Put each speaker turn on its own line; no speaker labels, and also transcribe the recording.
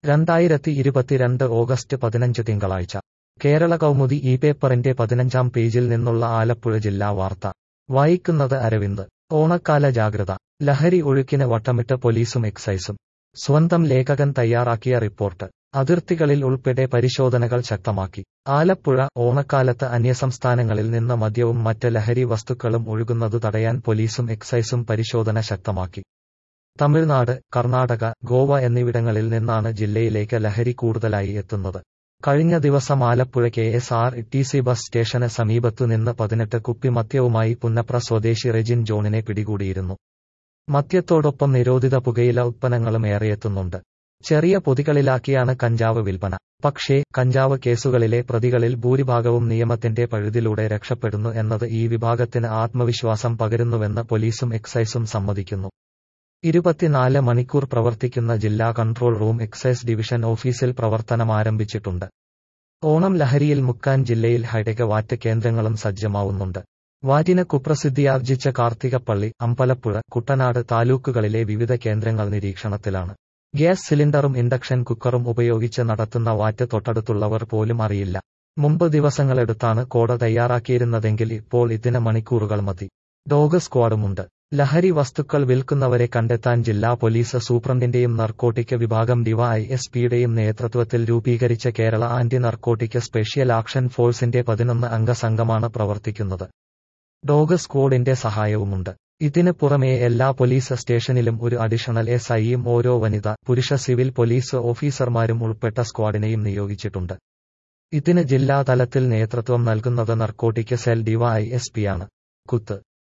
രണ്ടായിരത്തി ഇരുപത്തിരണ്ട് ഓഗസ്റ്റ് പതിനഞ്ച് തിങ്കളാഴ്ച കേരള കൗമുദി ഈ പേപ്പറിന്റെ പതിനഞ്ചാം പേജിൽ നിന്നുള്ള ആലപ്പുഴ ജില്ലാ വാർത്ത വായിക്കുന്നത് അരവിന്ദ് ഓണക്കാല ജാഗ്രത ലഹരി ഒഴുക്കിന് വട്ടമിട്ട് പോലീസും എക്സൈസും സ്വന്തം ലേഖകൻ തയ്യാറാക്കിയ റിപ്പോർട്ട് അതിർത്തികളിൽ ഉൾപ്പെടെ പരിശോധനകൾ ശക്തമാക്കി ആലപ്പുഴ ഓണക്കാലത്ത് അന്യസംസ്ഥാനങ്ങളിൽ നിന്ന് മദ്യവും മറ്റ് ലഹരി വസ്തുക്കളും ഒഴുകുന്നത് തടയാൻ പോലീസും എക്സൈസും പരിശോധന ശക്തമാക്കി തമിഴ്നാട് കർണാടക ഗോവ എന്നിവിടങ്ങളിൽ നിന്നാണ് ജില്ലയിലേക്ക് ലഹരി കൂടുതലായി എത്തുന്നത് കഴിഞ്ഞ ദിവസം Alappuzha K S R T C bus സ്റ്റേഷന് സമീപത്തു നിന്ന് പതിനെട്ട് കുപ്പി മദ്യവുമായി പുന്നപ്ര സ്വദേശി റെജിൻ ജോണിനെ പിടികൂടിയിരുന്നു മദ്യത്തോടൊപ്പം നിരോധിത പുകയില ഉത്പന്നങ്ങളും ഏറെയെത്തുന്നുണ്ട് ചെറിയ പൊതികളിലാക്കിയാണ് കഞ്ചാവ് വിൽപ്പന പക്ഷേ കഞ്ചാവ് കേസുകളിലെ പ്രതികളിൽ ഭൂരിഭാഗവും നിയമത്തിന്റെ പഴുതിലൂടെ രക്ഷപ്പെടുന്നു എന്നത് ഈ വിഭാഗത്തിന് ആത്മവിശ്വാസം പകരുന്നുവെന്ന് പോലീസും എക്സൈസും സമ്മതിക്കുന്നു ഇരുപത്തിനാല് മണിക്കൂർ പ്രവർത്തിക്കുന്ന ജില്ലാ കൺട്രോൾ റൂം എക്സൈസ് ഡിവിഷൻ ഓഫീസിൽ പ്രവർത്തനമാരംഭിച്ചിട്ടുണ്ട് ഓണം ലഹരിയിൽ മുക്കാൻ ജില്ലയിൽ ഹൈടെക് വാറ്റ് കേന്ദ്രങ്ങളും സജ്ജമാവുന്നുണ്ട് വാറ്റിന് കുപ്രസിദ്ധിയാർജിച്ച കാർത്തികപ്പള്ളി അമ്പലപ്പുഴ കുട്ടനാട് താലൂക്കുകളിലെ വിവിധ കേന്ദ്രങ്ങൾ നിരീക്ഷണത്തിലാണ് ഗ്യാസ് സിലിണ്ടറും ഇൻഡക്ഷൻ കുക്കറും ഉപയോഗിച്ച് നടത്തുന്ന വാറ്റ് തൊട്ടടുത്തുള്ളവർ പോലും അറിയില്ല മുമ്പ് ദിവസങ്ങളെടുത്താണ് കോട തയ്യാറാക്കിയിരുന്നതെങ്കിൽ ഇപ്പോൾ ഇതിന് മണിക്കൂറുകൾ മതി ഡോഗ് സ്ക്വാഡുമുണ്ട് ലഹരി വസ്തുക്കൾ വിൽക്കുന്നവരെ കണ്ടെത്താൻ ജില്ലാ പോലീസ് സൂപ്രണ്ടിന്റെയും നർക്കോട്ടിക് വിഭാഗം ഡിവൈഎസ്പിയുടെയും നേതൃത്വത്തിൽ രൂപീകരിച്ച Kerala anti narcotic special action ഫോഴ്സിന്റെ പതിനൊന്ന് അംഗ സംഘമാണ് പ്രവർത്തിക്കുന്നത് ഡോഗ് സ്ക്വാഡിന്റെ സഹായവുമുണ്ട് ഇതിന് പുറമെ എല്ലാ പോലീസ് സ്റ്റേഷനിലും ഒരു അഡീഷണൽ എസ് ഐയും ഓരോ വനിത പുരുഷ സിവിൽ പോലീസ് ഓഫീസർമാരും ഉൾപ്പെട്ട സ്ക്വാഡിനെയും നിയോഗിച്ചിട്ടുണ്ട് ഇതിന് ജില്ലാ തലത്തിൽ നേതൃത്വം നൽകുന്നത് നർക്കോട്ടിക് സെൽ ഡിവൈഎസ്പിയാണ് കുത്ത്